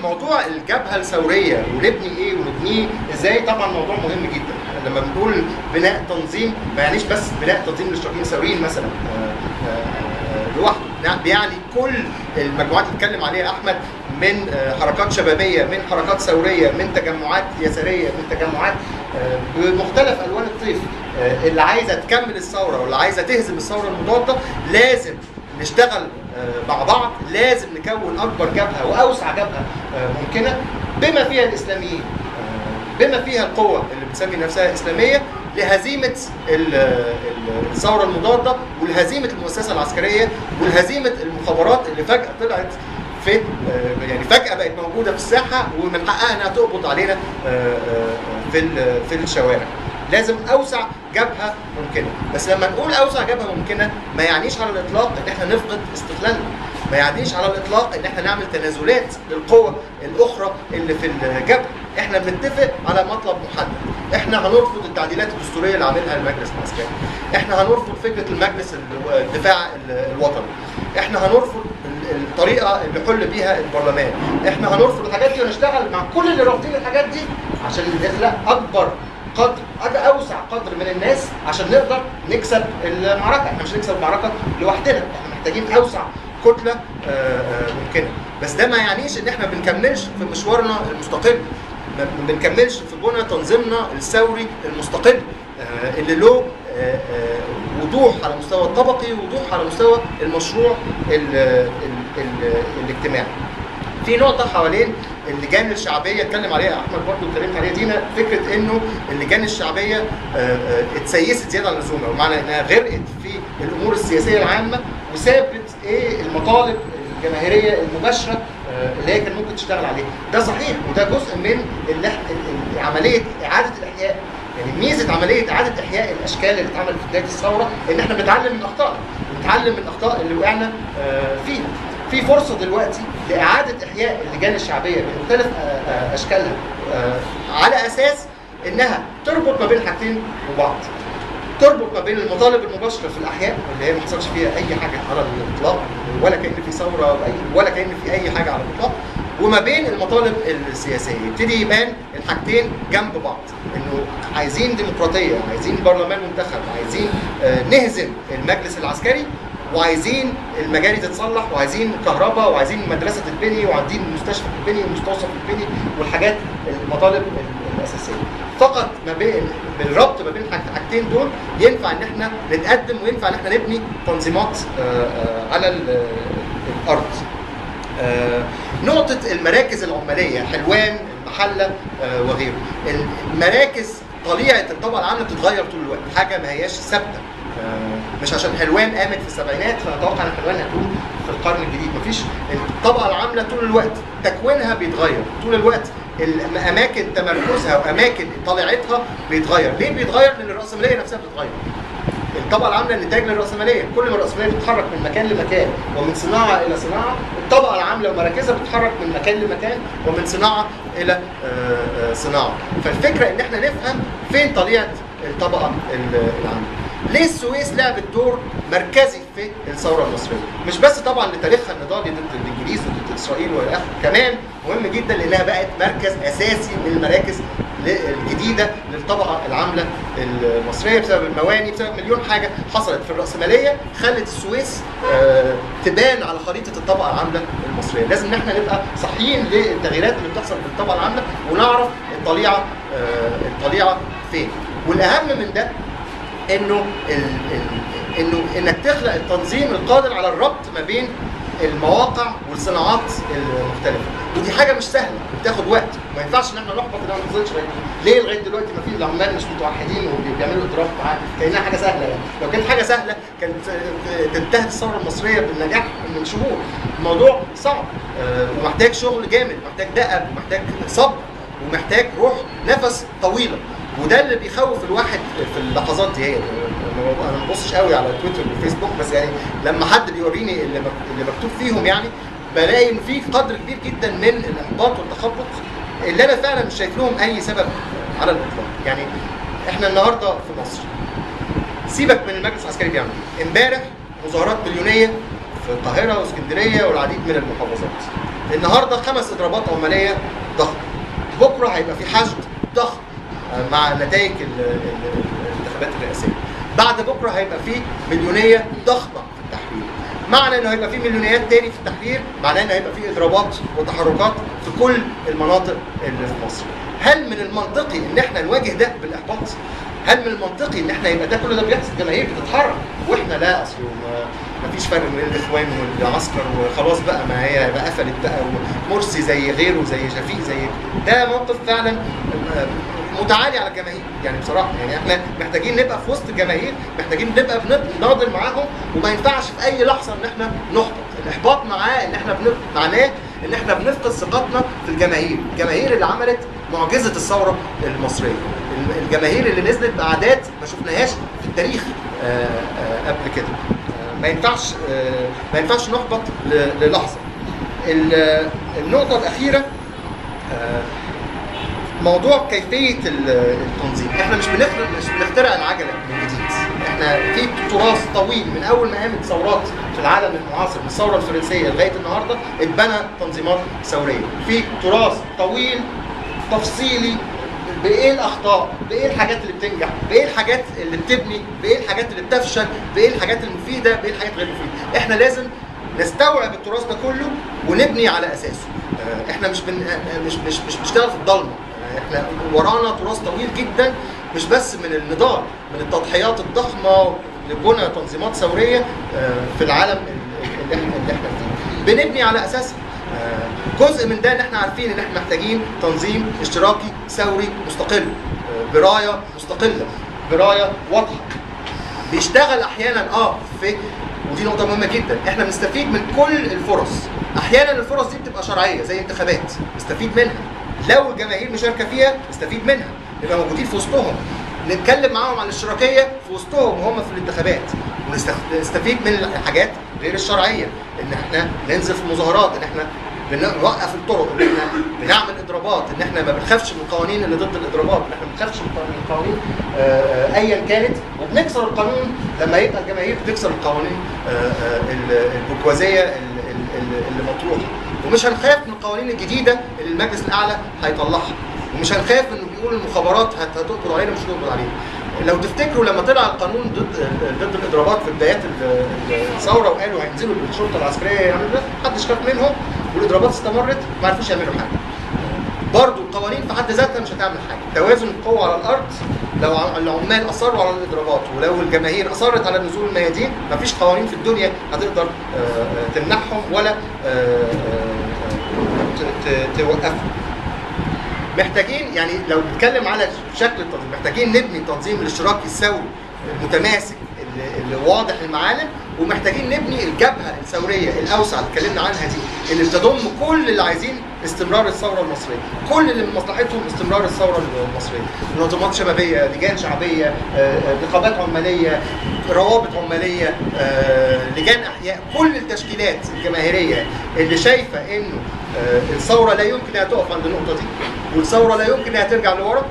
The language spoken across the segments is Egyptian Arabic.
موضوع الجبهه الثوريه ونبني ايه ونبنيه ازاي طبعا موضوع مهم جدا احنا لما بنقول بناء تنظيم ما يعنيش بس بناء تنظيم للاشتراكيين الثوريين مثلا آه، آه، آه، لوحده نعم، بيعني كل المجموعات اللي اتكلم عليها احمد من آه، حركات شبابيه من حركات ثوريه من تجمعات يساريه من تجمعات آه، بمختلف الوان الطيف آه، اللي عايزه تكمل الثوره واللي عايزه تهزم الثوره المضاده لازم نشتغل آه، مع بعض لازم نكون اكبر جبهه واوسع جبهه آه، ممكنه بما فيها الاسلاميين آه، بما فيها القوة اللي بتسمي نفسها إسلامية لهزيمة ال- ال- الثورة المضادة ولهزيمة المؤسسة العسكرية ولهزيمة المخابرات اللي فجأة طلعت في آه، يعني فجأة بقت موجودة في الساحة ومن حقها إنها تقبض علينا آه، آه، في ال- في الشوارع. لازم اوسع جبهه ممكنه بس لما نقول اوسع جبهه ممكنه ما يعنيش على الاطلاق ان احنا نفقد استقلالنا ما يعنيش على الاطلاق ان احنا نعمل تنازلات للقوى الاخرى اللي في الجبهه احنا بنتفق على مطلب محدد احنا هنرفض التعديلات الدستوريه اللي عاملها المجلس العسكري احنا هنرفض فكره المجلس ال- الدفاع ال- الوطني احنا هنرفض ال- الطريقه اللي حل بيها البرلمان احنا هنرفض الحاجات دي ونشتغل مع كل اللي رافضين الحاجات دي عشان نخلق اكبر قدر أج- اوسع قدر من الناس عشان نقدر نكسب المعركه احنا مش هنكسب المعركه لوحدنا احنا محتاجين اوسع كتله آه، آه، ممكنه بس ده ما يعنيش ان احنا بنكملش في مشوارنا المستقل ما بنكملش في بنى تنظيمنا الثوري المستقل آه، اللي له آه، آه، وضوح على مستوى الطبقي ووضوح على مستوى المشروع ال- ال- ال- الاجتماعي في نقطة حوالين اللجان الشعبية اتكلم عليها أحمد برضو اتكلمت عليها دينا فكرة إنه اللجان الشعبية آه، آه، اتسيست زيادة عن اللزوم بمعنى إنها غرقت في الأمور السياسية العامة وسابت إيه المطالب الجماهيرية المباشرة آه، اللي هي كان ممكن تشتغل عليها ده صحيح وده جزء من اللي إح- ال- ال- عملية إعادة الإحياء يعني ميزة عملية إعادة إحياء الأشكال اللي اتعملت في بداية الثورة إن إحنا بنتعلم من أخطائنا بنتعلم من الأخطاء اللي وقعنا آه، فيها في فرصه دلوقتي لاعاده احياء اللجان الشعبيه بمختلف آه، آه، اشكالها آه، على اساس انها تربط ما بين حاجتين وبعض تربط ما بين المطالب المباشره في الاحياء اللي هي ما حصلش فيها اي حاجه على الاطلاق ولا كان في ثوره وأي- ولا كان في اي حاجه على الاطلاق وما بين المطالب السياسيه يبتدي يبان الحاجتين جنب بعض انه عايزين ديمقراطيه عايزين برلمان منتخب عايزين آه، نهزم المجلس العسكري وعايزين المجاري تتصلح وعايزين كهرباء وعايزين مدرسه تتبني وعايزين مستشفى تتبني ومستوصف تتبني والحاجات المطالب ال- الاساسيه فقط ما بين بالربط ما بين الحاج- الحاجتين دول ينفع ان احنا نتقدم وينفع ان احنا نبني تنظيمات آه، آه، على ال- الارض آه، نقطة المراكز العمالية حلوان المحلة آه، وغيره المراكز طليعة الطبقة العاملة بتتغير طول الوقت حاجة ما هياش ثابتة آه، مش عشان حلوان قامت في السبعينات فنتوقع ان حلوان هتقوم في القرن الجديد مفيش الطبقة العاملة طول الوقت تكوينها بيتغير طول الوقت الاماكن تمركزها واماكن طليعتها بيتغير ليه بيتغير لان الراسماليه نفسها بتتغير الطبقه العامله نتاج للراسماليه كل ما الراسماليه بتتحرك من مكان لمكان ومن صناعه الى صناعه الطبقه العامله ومراكزها بتتحرك من مكان لمكان ومن صناعه الى آه، آه، صناعه فالفكره ان احنا نفهم فين طليعه الطبقه ال- العامله ليه السويس لعبت دور مركزي في الثوره المصريه مش بس طبعا لتاريخها النضالي ضد الانجليز وضد اسرائيل والى اخره كمان مهم جدا لانها بقت مركز اساسي من المراكز الجديده للطبقه العامله المصريه بسبب المواني بسبب مليون حاجه حصلت في الراسماليه خلت السويس آه، تبان على خريطه الطبقه العامله المصريه لازم ان احنا نبقى صحيين للتغييرات اللي بتحصل في الطبقه العامله ونعرف الطليعه آه، الطليعه فين والاهم من ده انه ال... ال... انه انك تخلق التنظيم القادر على الربط ما بين المواقع والصناعات المختلفه ودي حاجه مش سهله بتاخد وقت ما ينفعش ان احنا نحبط ان ما نوصلش لغاية دي. ليه لغايه دلوقتي ما في العمال مش متوحدين وبيعملوا اضراب معاه كانها حاجه سهله يعني لو كانت حاجه سهله كانت تنتهي الثوره المصريه بالنجاح من شهور الموضوع صعب آه، ومحتاج شغل جامد محتاج دقه ومحتاج صبر ومحتاج روح نفس طويله وده اللي بيخوف الواحد في اللحظات دي هي انا ما ببصش قوي على تويتر وفيسبوك بس يعني لما حد بيوريني اللي مك- اللي مكتوب فيهم يعني بلاقي ان في قدر كبير جدا من الاحباط والتخبط اللي انا فعلا مش شايف لهم اي سبب على الاطلاق يعني احنا النهارده في مصر سيبك من المجلس العسكري بيعمل إيه. امبارح مظاهرات مليونيه في القاهره واسكندريه والعديد من المحافظات النهارده خمس اضرابات عماليه ضخمه بكره هيبقى في حشد ضخم آه، مع نتائج ال- ال- ال- الانتخابات الرئاسيه بعد بكره هيبقى في مليونيه ضخمه في التحرير معنى انه هيبقى في مليونيات تاني في التحرير معناه انه هيبقى في اضرابات وتحركات في كل المناطق اللي في مصر هل من المنطقي ان احنا نواجه ده بالاحباط هل من المنطقي ان احنا يبقى ده كل ده بيحصل الجماهير بتتحرك واحنا لا اصل ما ما فيش فرق بين الاخوان والعسكر وخلاص بقى ما هي بقى قفلت بقى ومرسي زي غيره زي شفيق زي ده موقف فعلا آه، متعالي على الجماهير يعني بصراحه يعني احنا محتاجين نبقى في وسط الجماهير محتاجين نبقى بنناضل معاهم وما ينفعش في اي لحظه ان احنا نحبط الاحباط معاه ان احنا بن... معناه ان احنا بنفقد ثقتنا في الجماهير الجماهير اللي عملت معجزه الثوره المصريه الجماهير اللي نزلت باعداد ما شفناهاش في التاريخ آه، آه، قبل كده آه، ما ينفعش آه، ما ينفعش نحبط ل- للحظه ال- النقطه الاخيره آه، موضوع كيفيه ال- التنظيم احنا مش بنخلق مش بنخترع العجله من جديد احنا في تراث طويل من اول ما قامت ثورات في العالم المعاصر من الثوره الفرنسيه لغايه النهارده اتبنى تنظيمات ثوريه في تراث طويل تفصيلي بايه الاخطاء بايه الحاجات اللي بتنجح بايه الحاجات اللي بتبني بايه الحاجات اللي بتفشل بايه الحاجات المفيده بايه الحاجات غير المفيده احنا لازم نستوعب التراث ده كله ونبني على اساسه آه، احنا مش بن... آه، مش مش مش بنشتغل في الضلمه آه، احنا ورانا تراث طويل جدا مش بس من النضال من التضحيات الضخمه لبنى تنظيمات ثوريه آه، في العالم اللي احنا اللي احنا فيه بنبني على اساسها آه، جزء من ده ان احنا عارفين ان احنا محتاجين تنظيم اشتراكي ثوري مستقل آه، برايه مستقله برايه واضحه بيشتغل احيانا اه في ودي نقطة مهمة جدا، احنا بنستفيد من كل الفرص. احيانا الفرص دي بتبقى شرعية زي انتخابات، نستفيد منها. لو الجماهير مشاركة فيها نستفيد منها، نبقى موجودين في وسطهم. نتكلم معاهم عن الاشتراكية في وسطهم وهم في الانتخابات. ونستفيد من الحاجات غير الشرعية، ان احنا ننزل في مظاهرات، ان احنا بنوقف الطرق ان احنا بنعمل اضرابات ان احنا ما بنخافش من القوانين اللي ضد الاضرابات ان احنا ما بنخافش من القوانين آه، آه، ايا كانت وبنكسر القانون لما يبقى الجماهير بتكسر القوانين آه، آه، ال- البرجوازيه ال- ال- ال- اللي مطروحه ومش هنخاف من القوانين الجديده اللي المجلس الاعلى هيطلعها ومش هنخاف انه بيقول المخابرات هت- هتقبض علينا مش هتقبض علينا لو تفتكروا لما طلع القانون ضد ضد الاضرابات في بدايات ال- الثوره وقالوا هينزلوا بالشرطه العسكريه يعملوا ده محدش خاف منهم والاضرابات استمرت ما عرفوش يعملوا حاجه. برضو القوانين في حد ذاتها مش هتعمل حاجه، توازن القوة على الارض لو ع- العمال اصروا على الاضرابات ولو الجماهير اصرت على نزول الميادين مفيش قوانين في الدنيا هتقدر آه، آه، تمنعهم ولا آه، آه، آه، ت- ت- توقفهم. محتاجين يعني لو بنتكلم على شكل التنظيم محتاجين نبني التنظيم الاشتراكي الثوري المتماسك اللي, اللي واضح المعالم ومحتاجين نبني الجبهه الثوريه الاوسع اللي اتكلمنا عنها دي اللي بتضم كل اللي عايزين استمرار الثوره المصريه، كل اللي من مصلحتهم استمرار الثوره المصريه، منظمات شبابيه، لجان شعبيه، آه، آه، نقابات عماليه، روابط عماليه، آه، لجان احياء، كل التشكيلات الجماهيريه اللي شايفه انه آه، الثوره لا يمكن انها تقف عند النقطه دي والثوره لا يمكن انها ترجع لورا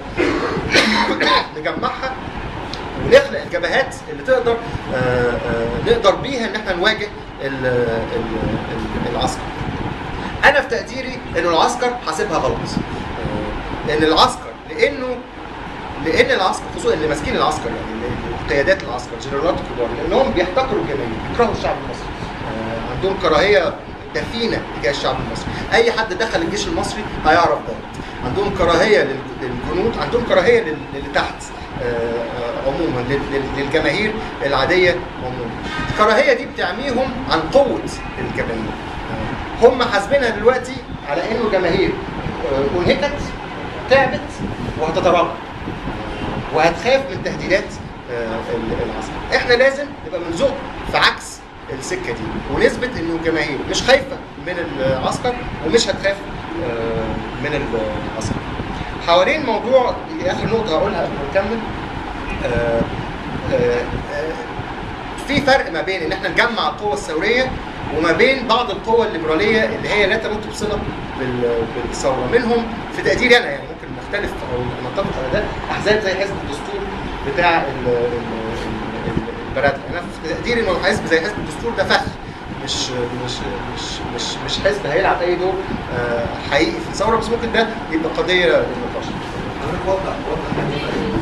نجمعها ونخلق الجبهات اللي تقدر آه، آه، نقدر بيها ان احنا نواجه ال- ال- ال- العسكر. انا في تقديري انه العسكر حاسبها غلط. آه، لان العسكر لانه لان العسكر خصوصا اللي ماسكين العسكر يعني اللي- قيادات العسكر جنرالات الكبار لانهم بيحتقروا الجماهير بيكرهوا الشعب المصري. آه، عندهم كراهيه دفينه تجاه الشعب المصري، اي حد دخل الجيش المصري هيعرف ده. عندهم كراهيه لل- للجنود، عندهم كراهيه لل- للي تحت آه، آه، عموما لل- لل- للجماهير العاديه عموما. الكراهيه دي بتعميهم عن قوه الجماهير. آه، هم حاسبينها دلوقتي على انه جماهير آه، انهكت تعبت وهتتراجع وهتخاف من تهديدات آه، ال- العسكر. احنا لازم نبقى بنزق في عكس السكه دي ونثبت انه الجماهير مش خايفه من العسكر ومش هتخاف آه، من العسكر. حوالين موضوع دي اخر نقطه هقولها قبل ما نكمل آه، آه، آه، في فرق ما بين ان احنا نجمع القوة الثورية وما بين بعض القوى الليبرالية اللي هي لا تمت بصلة بال- بالثورة منهم في تقديري انا يعني ممكن نختلف او نتفق على ده احزاب زي حزب الدستور بتاع ال- ال- ال- البرادة انا في تقديري انه حزب زي حزب الدستور ده فخ مش مش مش مش مش حزب هيلعب اي دور آه، حقيقي في الثوره بس ممكن ده يبقى قضيه للنقاش حضرتك وضح وضح يعني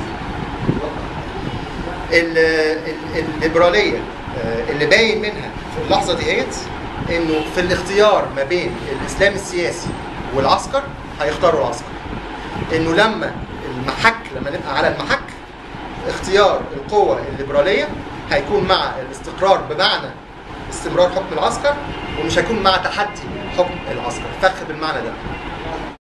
ال- ال- الليبراليه آه، اللي باين منها في اللحظه ديت انه في الاختيار ما بين الاسلام السياسي والعسكر هيختاروا العسكر انه لما المحك لما نبقى على المحك اختيار القوة الليبرالية هيكون مع الاستقرار بمعنى استمرار حكم العسكر ومش هيكون مع تحدي حكم العسكر فخ بالمعنى ده